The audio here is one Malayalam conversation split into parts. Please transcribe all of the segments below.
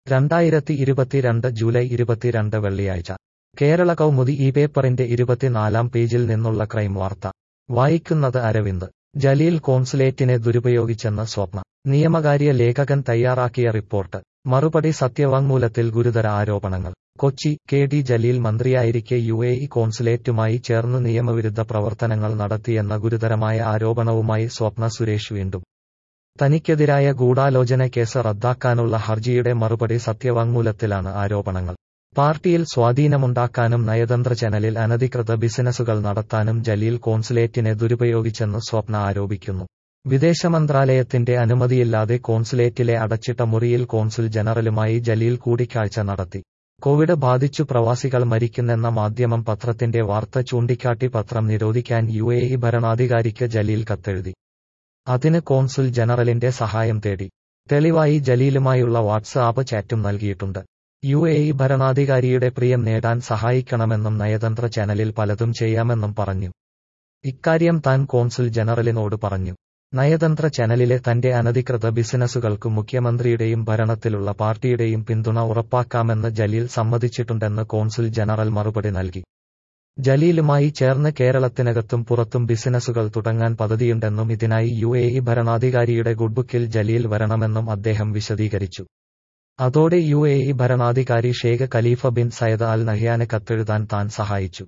രണ്ടായിരത്തി ഇരുപത്തിരണ്ട് ജൂലൈ ഇരുപത്തിരണ്ട് വെള്ളിയാഴ്ച കേരള കൗമുദി ഈ പേപ്പറിന്റെ ഇരുപത്തിനാലാം പേജിൽ നിന്നുള്ള ക്രൈം വാർത്ത വായിക്കുന്നത് അരവിന്ദ് ജലീൽ കോൺസുലേറ്റിനെ ദുരുപയോഗിച്ചെന്ന് സ്വപ്ന നിയമകാര്യ ലേഖകൻ തയ്യാറാക്കിയ റിപ്പോർട്ട് മറുപടി സത്യവാങ്മൂലത്തിൽ ഗുരുതര ആരോപണങ്ങൾ കൊച്ചി കെ ഡി ജലീൽ മന്ത്രിയായിരിക്കെ യു എ ഇ കോൺസുലേറ്റുമായി ചേർന്ന് നിയമവിരുദ്ധ പ്രവർത്തനങ്ങൾ നടത്തിയെന്ന ഗുരുതരമായ ആരോപണവുമായി സ്വപ്ന സുരേഷ് വീണ്ടും തനിക്കെതിരായ ഗൂഢാലോചന കേസ് റദ്ദാക്കാനുള്ള ഹർജിയുടെ മറുപടി സത്യവാങ്മൂലത്തിലാണ് ആരോപണങ്ങൾ പാർട്ടിയിൽ സ്വാധീനമുണ്ടാക്കാനും നയതന്ത്ര ചാനലിൽ അനധികൃത ബിസിനസുകൾ നടത്താനും ജലീൽ കോൺസുലേറ്റിനെ ദുരുപയോഗിച്ചെന്ന് സ്വപ്ന ആരോപിക്കുന്നു വിദേശമന്ത്രാലയത്തിന്റെ അനുമതിയില്ലാതെ കോൺസുലേറ്റിലെ അടച്ചിട്ട മുറിയിൽ കോൺസുൽ ജനറലുമായി ജലീൽ കൂടിക്കാഴ്ച നടത്തി കോവിഡ് ബാധിച്ചു പ്രവാസികൾ മരിക്കുന്നെന്ന മാധ്യമം പത്രത്തിന്റെ വാർത്ത ചൂണ്ടിക്കാട്ടി പത്രം നിരോധിക്കാൻ യു എ ഇ ഭരണാധികാരിക്ക് ജലീൽ കത്തെഴുതി അതിന് കോൺസുൽ ജനറലിന്റെ സഹായം തേടി തെളിവായി ജലീലുമായുള്ള വാട്സ്ആപ്പ് ചാറ്റും നൽകിയിട്ടുണ്ട് യു എ ഇ ഭരണാധികാരിയുടെ പ്രിയം നേടാൻ സഹായിക്കണമെന്നും നയതന്ത്ര ചാനലിൽ പലതും ചെയ്യാമെന്നും പറഞ്ഞു ഇക്കാര്യം താൻ കോൺസുൽ ജനറലിനോട് പറഞ്ഞു നയതന്ത്ര ചാനലിലെ തന്റെ അനധികൃത ബിസിനസുകൾക്ക് മുഖ്യമന്ത്രിയുടെയും ഭരണത്തിലുള്ള പാർട്ടിയുടെയും പിന്തുണ ഉറപ്പാക്കാമെന്ന് ജലീൽ സമ്മതിച്ചിട്ടുണ്ടെന്ന് കോൺസുൽ ജനറൽ മറുപടി നൽകി ജലീലുമായി ചേർന്ന് കേരളത്തിനകത്തും പുറത്തും ബിസിനസുകൾ തുടങ്ങാൻ പദ്ധതിയുണ്ടെന്നും ഇതിനായി യു എ ഇ ഭരണാധികാരിയുടെ ഗുഡ്ബുക്കിൽ ജലീൽ വരണമെന്നും അദ്ദേഹം വിശദീകരിച്ചു അതോടെ യു എ ഇ ഭരണാധികാരി Sheikh Khalifa bin Zayed Al നഹ്യാന് കത്തെഴുതാൻ താൻ സഹായിച്ചു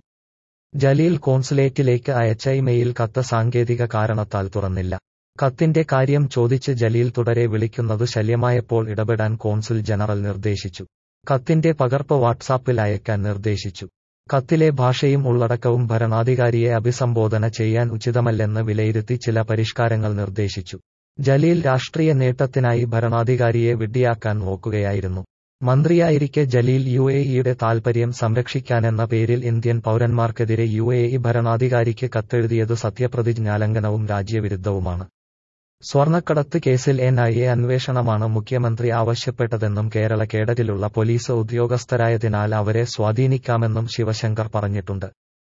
ജലീൽ കോൺസുലേറ്റിലേക്ക് അയച്ച ഇമെയിൽ കത്ത് സാങ്കേതിക കാരണത്താൽ തുറന്നില്ല കത്തിന്റെ കാര്യം ചോദിച്ച് ജലീൽ തുടരെ വിളിക്കുന്നത് ശല്യമായപ്പോൾ ഇടപെടാൻ കോൺസുൽ ജനറൽ നിർദ്ദേശിച്ചു കത്തിന്റെ പകർപ്പ് വാട്സാപ്പിൽ അയക്കാൻ നിർദ്ദേശിച്ചു കത്തിലെ ഭാഷയും ഉള്ളടക്കവും ഭരണാധികാരിയെ അഭിസംബോധന ചെയ്യാൻ ഉചിതമല്ലെന്ന് വിലയിരുത്തി ചില പരിഷ്കാരങ്ങൾ നിർദ്ദേശിച്ചു ജലീൽ രാഷ്ട്രീയ നേട്ടത്തിനായി ഭരണാധികാരിയെ വിഡ്ഢിയാക്കാൻ നോക്കുകയായിരുന്നു മന്ത്രിയായിരിക്കെ ജലീൽ യു എ ഇയുടെ താൽപര്യം സംരക്ഷിക്കാനെന്ന പേരിൽ ഇന്ത്യൻ പൗരന്മാർക്കെതിരെ യു എ ഇ ഭരണാധികാരിക്ക് കത്തെഴുതിയത് സത്യപ്രതിജ്ഞാലംഘനവും രാജ്യവിരുദ്ധവുമാണ് സ്വർണ്ണക്കടത്ത് കേസിൽ എൻ ഐ എ അന്വേഷണമാണ് മുഖ്യമന്ത്രി ആവശ്യപ്പെട്ടതെന്നും കേരള കേഡറ്റിലുള്ള പോലീസ് ഉദ്യോഗസ്ഥരായതിനാൽ അവരെ സ്വാധീനിക്കാമെന്നും ശിവശങ്കർ പറഞ്ഞിട്ടുണ്ട്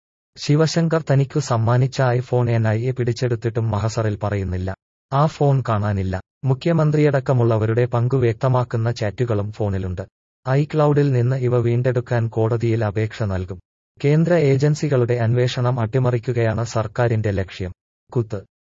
ശിവശങ്കർ തനിക്കു സമ്മാനിച്ച ഐഫോൺ എൻ ഐ എ പിടിച്ചെടുത്തിട്ടും മഹസറിൽ പറയുന്നില്ല ആ ഫോൺ കാണാനില്ല മുഖ്യമന്ത്രിയടക്കമുള്ളവരുടെ പങ്കു വ്യക്തമാക്കുന്ന ചാറ്റുകളും ഫോണിലുണ്ട് ഐക്ലൗഡിൽ നിന്ന് ഇവ വീണ്ടെടുക്കാൻ കോടതിയിൽ അപേക്ഷ നൽകും കേന്ദ്ര ഏജൻസികളുടെ അന്വേഷണം അട്ടിമറിക്കുകയാണ് സർക്കാരിന്റെ ലക്ഷ്യം കുത്ത്